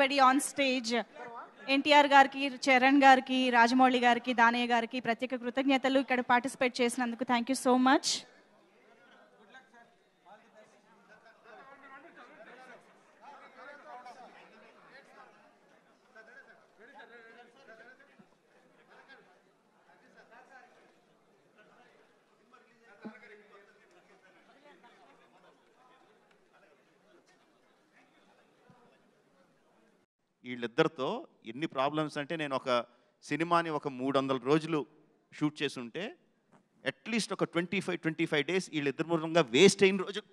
Everybody on stage NTR గారికి చరణ్ గారికి రాజమౌళి గారికి దానయ్య గారికి ప్రత్యేక కృతజ్ఞతలు ఇక్కడ పార్టిసిపేట్ చేసినందుకు థ్యాంక్ యూ సో మచ్ వీళ్ళిద్దరితో ఎన్ని ప్రాబ్లమ్స్ అంటే నేను ఒక సినిమాని ఒక మూడు వందల రోజులు షూట్ చేసి ఉంటే అట్లీస్ట్ ఒక twenty five twenty five days వీళ్ళిద్దరి మూలంగా వేస్ట్ అయిన రోజు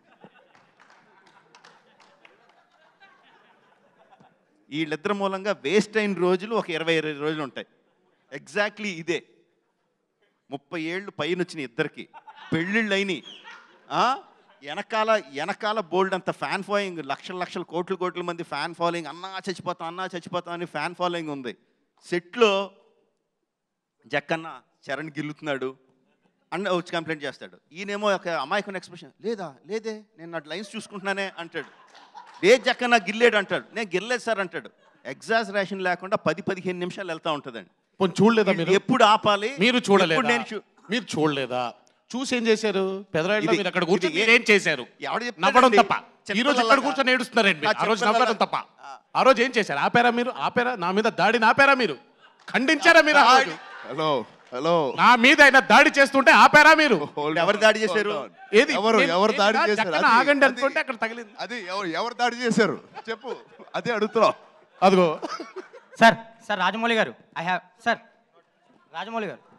వీళ్ళిద్దరి మూలంగా వేస్ట్ అయిన రోజులు ఒక ఇరవై ఇరవై రోజులు ఉంటాయి ఎగ్జాక్ట్లీ ఇదే ముప్పై ఏళ్ళు పైన వచ్చిన ఇద్దరికి పెళ్ళిళ్ళు అయినాయి ఆ? వెనకాల వెనకాల బోల్డ్ అంత ఫ్యాన్ ఫాలోయింగ్ లక్షల లక్షల కోట్ల కోట్ల మంది ఫ్యాన్ ఫాలోయింగ్ అన్నా చచ్చిపోతాం అన్నా చచ్చిపోతాం అని ఫ్యాన్ ఫాలోయింగ్ ఉంది సెట్లో జక్కన్న చరణ్ గిల్లుతున్నాడు అన్న వచ్చి కంప్లైంట్ చేస్తాడు ఈయనేమో ఒక అమాయకుని ఎక్స్ప్రెషన్ లేదా లేదే నేను నా లైన్స్ చూసుకుంటున్నానే అంటాడు ఏ జక్కన్న గిల్లేడు అంటాడు నేను గిల్లేదు సార్ అంటాడు ఎగ్జాజరేషన్ లేకుండా పది పదిహేను నిమిషాలు వెళ్తా ఉంటుందండి పోనీ చూడలేదా మీరు ఎప్పుడు ఆపాలి మీరు ఎప్పుడు చూడలేదా నేను చూ- మీరు చూడలేదా చూసి ఏం చేశారు పెదరాయిలో ఇది- మీరు అక్కడ కూర్చొని ఇది ఏ- మీరేం చేశారు ఎవడు చెప్తాడండి? నవ్వడం తప్ప ఈ రోజు ఇక్కడ చిన్నపిల్లలాగా. కూర్చొని ఏడుస్తున్నారండి ఆ ఆ రోజు చిన్నపిల్లలా- నవ్వడం తప్ప ఆ రోజు ఏం చేశారు ఆపారా మీరు ఆపారా నా మీద దాడిని ఆపారా మీరు ఖండించారా మీరు ఆ రోజు హలో హలో నా మీద ఆయన దాడి చేస్తుంటే ఆపారా మీరు ఎవరు దాడి చేశారు ఏది ఎవరు నేను- ఎవరు నేను దాడి రా- చేశారు జక్కన అది- ఆగండి అది- అనుకుంటే అక్కడ తగిలింది అది ఎవరు ఎవరు దాడి చేశారు చెప్పు అదే అడుగుతున్నావు అదిగో సార్ సార్ రాజమౌళి గారు ఐ హ్యావ్ సార్ రాజమౌళి గారు